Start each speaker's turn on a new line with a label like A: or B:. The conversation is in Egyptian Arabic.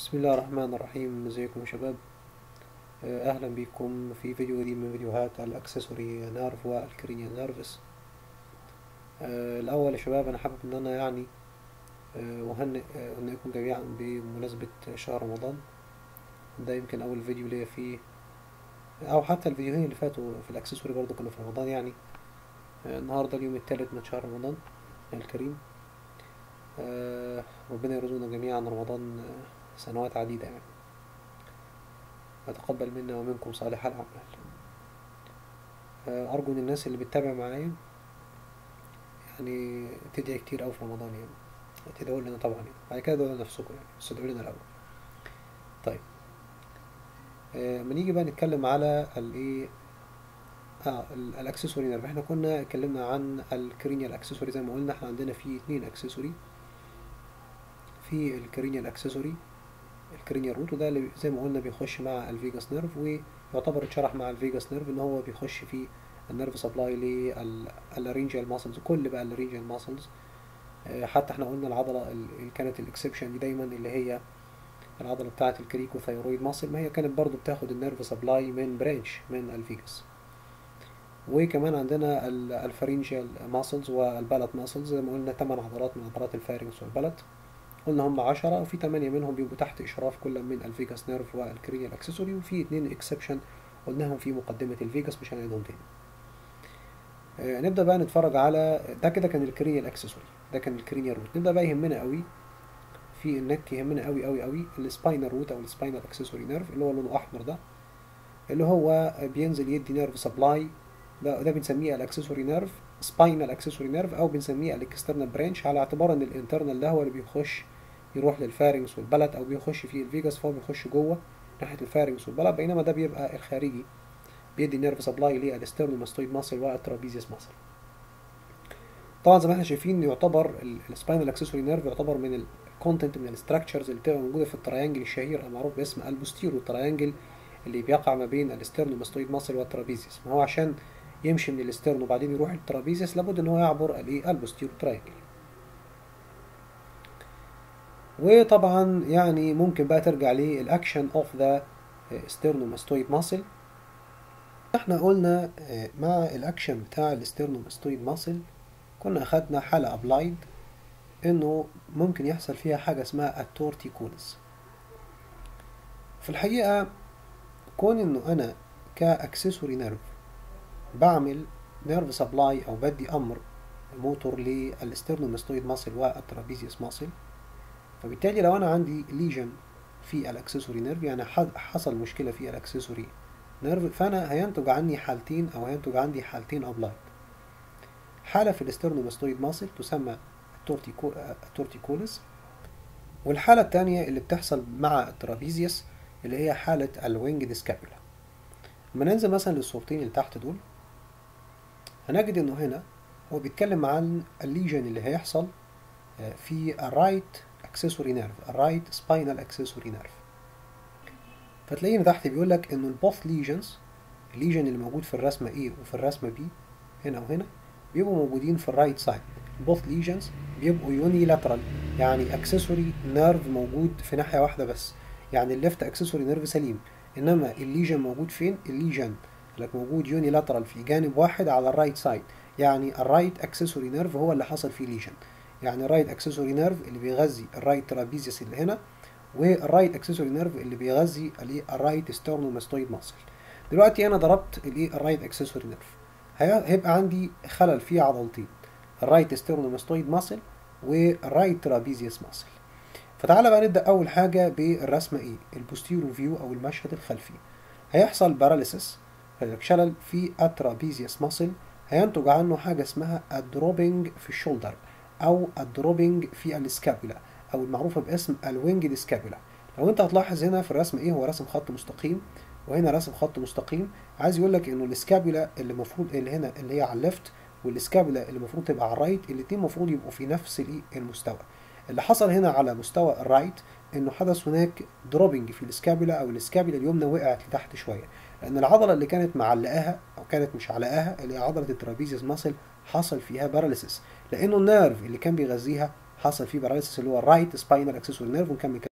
A: بسم الله الرحمن الرحيم ازيكم يا شباب آه، اهلا بكم في فيديو جديد من فيديوهات الاكسسوري نيرف والكرينيال نيرفس آه، الاول يا شباب انا حابب ان انا يعني آه، اهنئ آه، اهنئكم جميعا بمناسبة شهر رمضان ده يمكن اول فيديو ليا فيه او حتى الفيديوهين اللي فاتوا في الاكسسوري برضو كانوا في رمضان يعني آه، النهارده اليوم الثالث من شهر رمضان الكريم آه، ربنا يرزقنا جميعا رمضان آه، سنوات عديدة يعني أتقبل منا ومنكم صالح الأعمال آه، أرجو إن الناس اللي بتتابع معايا يعني تدعي كتير أوي في رمضان يعني تدعوا لنا طبعا يعني بعد كده ادعوا لنفسكم يعني بس ادعوا لنا الأول طيب آه، لما نيجي بقى نتكلم على الإيه اه ال- الاكسسوري نيرف احنا كنا اتكلمنا عن الكرينيال اكسسوري زي ما قلنا احنا عندنا في اتنين اكسسوري في الكرينيال اكسسوري الكرينيال روت وده اللي زي ما قلنا بيخش مع الفيجاس نيرف ويعتبر اتشرح مع الفيجاس نيرف ان هو بيخش في النيرف سبلاي للارينجيال ماسلز كل بقى الارينجيال ماسلز حتى احنا قلنا العضله اللي كانت الاكسبشن دي دايما اللي هي العضله بتاعه الكريكو ثايرويد ماسل ما هي كانت برضو بتاخد النيرف سبلاي من برانش من الفيجاس وكمان عندنا الفارينجيال ماسلز والبالت ماسلز زي ما قلنا 8 عضلات من عضلات الفارنكس والبالت قلنا هم 10 وفي 8 منهم بيبقوا تحت اشراف كل من الفيجاس نيرف والكرينيال اكسسوري وفي اتنين اكسبشن قلناهم في مقدمة الفيجاس مش هنعيدهم تاني آه نبدأ بقى نتفرج على ده كده كان الكرينيال اكسسوري ده كان الكرينيال روت نبدأ بقى يهمنا قوي في النك يهمنا قوي قوي قوي السباينال روت او السباينال اكسسوري نيرف اللي هو لونه احمر ده اللي هو بينزل يدي نيرف سبلاي ده ده بنسميه الاكسسوري نيرف سباينال اكسسوري نيرف او بنسميه الاكسترنال برانش على اعتبار ان الانترنال ده هو اللي بيخش يروح للفارنكس والبلد او بيخش فيه الفيجاس فهو بيخش جوه ناحيه الفارنكس والبلد بينما ده بيبقى الخارجي بيدي نيرف سبلاي للاسترنوماستويد ماسل والترابيزيوس ماسل طبعا زي ما احنا شايفين يعتبر السباينال اكسسوري نيرف يعتبر من الكونتنت من الستراكشرز اللي بتبقى موجوده في التريانجل الشهير المعروف باسم البوستيرو التريانجل اللي بيقع ما بين الاسترنوماستويد ماسل والترابيزيوس ما هو عشان يمشي من الاسترن وبعدين يروح للترابيزيوس لابد ان هو يعبر الايه البوستيرو تريانجل وطبعا يعني ممكن بقى ترجع للاكشن اوف ذا ستيرنوماستويد ماسل احنا قلنا مع الاكشن بتاع الستيرنوماستويد ماسل كنا اخدنا حالة ابلايد انه ممكن يحصل فيها حاجة اسمها التورتيكولس في الحقيقة كون انه انا كاكسسوري نيرف بعمل نيرف سبلاي او بدي امر موتور للستيرنوماستويد ماسل والترابيزيوس ماسل فبالتالي لو انا عندي ليجن في الاكسسوري نيرف يعني حصل مشكله في الاكسسوري نيرف فانا هينتج عني حالتين او هينتج عندي حالتين ابلايد حاله في الاسترنوماستويد ماسل تسمى التورتيكولس والحاله الثانيه اللي بتحصل مع الترابيزيوس اللي هي حاله الوينج سكابولا لما ننزل مثلا للصورتين اللي تحت دول هنجد انه هنا هو بيتكلم عن الليجن اللي هيحصل في الرايت اكسسوري نيرف الرايت سباينال اكسسوري نيرف فتلاقينا تحت بيقول لك انه البوث ليجنز الليجن اللي موجود في الرسمه A وفي الرسمه B هنا وهنا بيبقوا موجودين في الرايت سايد البوث ليجنز بيبقوا يوني لاترال يعني اكسسوري نيرف موجود في ناحيه واحده بس يعني الليفت اكسسوري نيرف سليم انما الليجن موجود فين الليجن لك موجود يوني لاترال في جانب واحد على الرايت سايد يعني الرايت اكسسوري نيرف هو اللي حصل فيه ليجن يعني الرايت اكسسوري نيرف اللي بيغذي الرايت ترابيزيوس اللي هنا والرايت اكسسوري نيرف اللي بيغذي الرايت ستيرنوماستويد ماسل دلوقتي انا ضربت الايه الرايت اكسسوري نيرف هيبقى عندي خلل في عضلتين الرايت ستيرنوماستويد ماسل والرايت ترابيزيوس ماسل فتعالى بقى نبدا اول حاجه بالرسمه ايه البوستيرو فيو او المشهد الخلفي هيحصل باراليسيس شلل في الترابيزيوس ماسل هينتج عنه حاجه اسمها الدروبنج في الشولدر او الدروبنج في السكابولا او المعروفه باسم الوينج سكابولا لو انت هتلاحظ هنا في الرسم ايه هو رسم خط مستقيم وهنا رسم خط مستقيم عايز يقول لك انه السكابولا اللي المفروض اللي هنا اللي هي على الليفت والسكابولا اللي المفروض تبقى على الرايت الاثنين المفروض يبقوا في نفس المستوى اللي حصل هنا على مستوى الرايت انه حدث هناك دروبنج في السكابولا او السكابولا اليمنى وقعت لتحت شويه لان العضله اللي كانت معلقاها او كانت مش علقاها اللي هي عضله الترابيزيوس ماسل حصل فيها باراليسيس لانه النيرف اللي كان بيغذيها حصل فيه باراليسيس اللي هو الرايت سباينال اكسسوري نيرف ونكمل